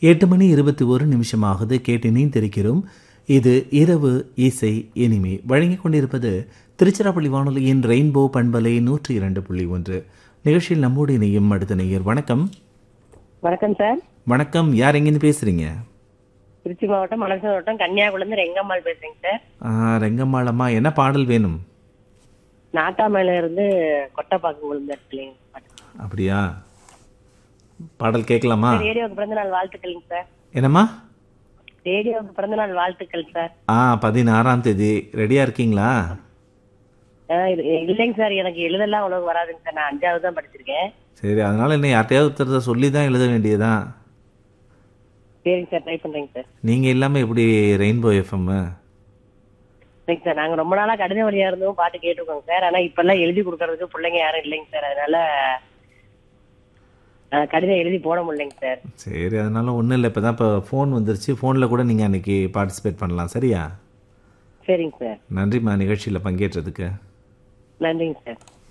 எட்டு மணி இருபத்தி ஒரு நிமிஷமாகுது கேட்டு இணைந்திருக்கிறோம் இது இரவு இசை இனிமை வழங்கிக் கொண்டிருப்பது திருச்சிராப்பள்ளி வானொலியின் ரெயின்போ பண்பலை நூற்றி இரண்டு புள்ளி ஒன்று நிகழ்ச்சியில் நம்மோடு இணையும் அடுத்த நேயர் வணக்கம் வணக்கம் சார் வணக்கம் யார் எங்கேருந்து பேசுறீங்க திருச்சி மாவட்டம் மலசு மாவட்டம் கன்னியாகுளம் ரெங்கம்மாள் பேசுறேங்க சார் ஆ, ரெங்கம்மாளம்மா என்ன பாடல் வேணும் நாட்டாமையில இருந்து கொட்டப்பாக்கம் விழுந்த பிள்ளைங்க அப்படியா பாடல் கேட்கலாமா ரேடியோவுக்கு பிறந்த நாள் வாழ்த்துக்கள்ங்க சார் என்னம்மா ரேடியோவுக்கு பிறந்த நாள் வாழ்த்துக்கள் சார் ஆ பதினாறாம் தேதி ரெடியா இருக்கீங்களா ஆ, இது- இல்லைங்க சார் எனக்கு எழுதெல்லாம் அவ்வளவு வராதுங்க சார் நான் அஞ்சாவது தான் படிச்சிருக்கேன் சரி அதனால என்ன யார்ட்டையாவது ஒருத்தர் சொல்லி தான் எழுத வேண்டியதுதான் சரிங்க சார் ட்ரை பண்றேங்க சார் நீங்க இல்லாம எப்படி ரெயின்போ எஃப்எம் சரிங்க சார் நாங்க ரொம்ப நாளா கடித வழியா இருந்தும் பாட்டு கேட்டிருக்கோங்க சார் ஆனா இப்ப எல்லாம் எழுதி கொடுக்கறதுக்கு பிள்ளைங்க யாரும் இல்லைங்க சார் அதனால ஆ, கடிதம் எழுதி போட முடியலைங்க சார் சரி அதனால ஒன்றும் இல்லை இப்போ தான் இப்போ ஃபோன் வந்துருச்சு ஃபோனில் கூட நீங்கள் அன்னைக்கு பார்ட்டிசிபேட் பண்ணலாம் சரியா சரிங்க சார் நன்றிம்மா நிகழ்ச்சியில் பங்கேற்றதுக்கு நன்றிங்க சார்